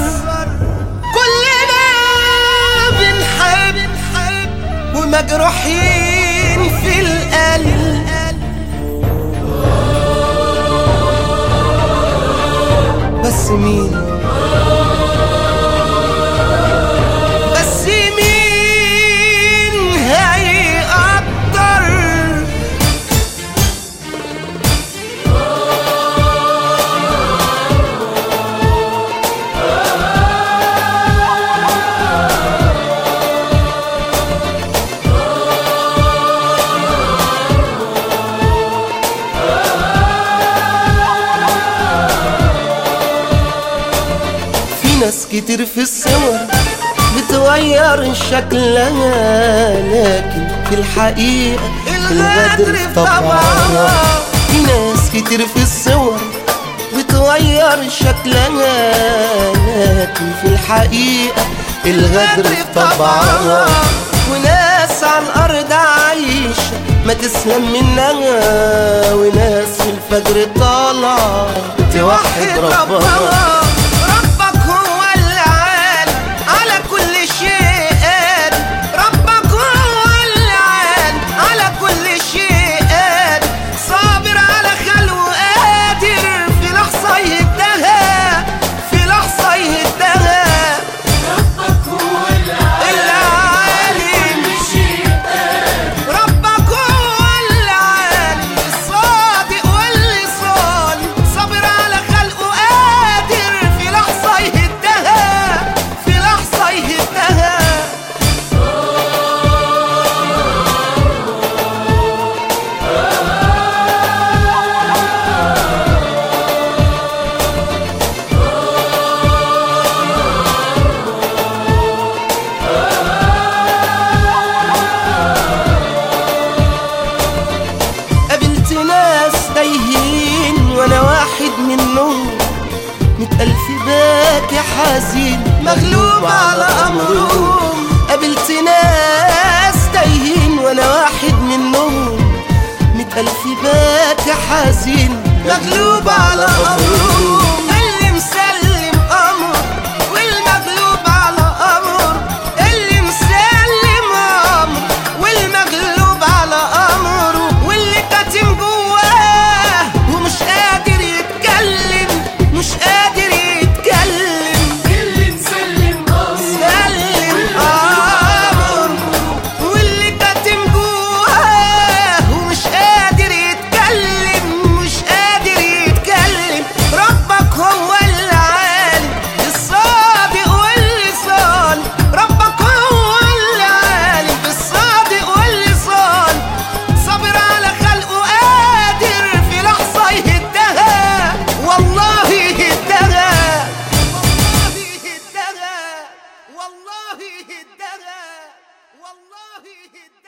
كلنا بنحب ومجروحين في القلب بس مين بس مين هيقدر في ناس كتير في الصور بتغير شكلها لكن في الحقيقة الغدر في طبعها في ناس كتير في الصور بتغير شكلها لكن في الحقيقة الغدر في طبعها وناس على الأرض عايشة ما تسلم منها وناس في الفجر طالعة توحد ربها ربك هو العال على كل شيء قادر ربك هو العال على كل شيء قادر صابر على خلقه قادر في لحظة يهدها في لحظة يهدها العالم ربك هو العالم الصادق واللي صالح صابر على خلقه قادر في لحظة يهدها في لحظة يهدها قابلت ناس تايهين وانا واحد منهم مئة ألف باكي حزين مغلوب على أمرهم قابلت ناس تايهين وانا واحد منهم مئة ألف باكي حزين مغلوب على أمرهم اللي مسلم أمر والمغلوب على أمر اللي مسلم أمر والمغلوب على أمره واللي كاتم جواه ومش قادر يتكلم مش قادر يتكلم اللي مسلم أمر سلم أمر واللي كاتم جواه ومش قادر يتكلم مش قادر يتكلم ربك هو العالم الصادق واللي صال ربك هو العالم الصادق واللي صال صابر على خلقه قادر في لحظة يهدها والله يهدها والله يهدها والله يهدها والله يهدها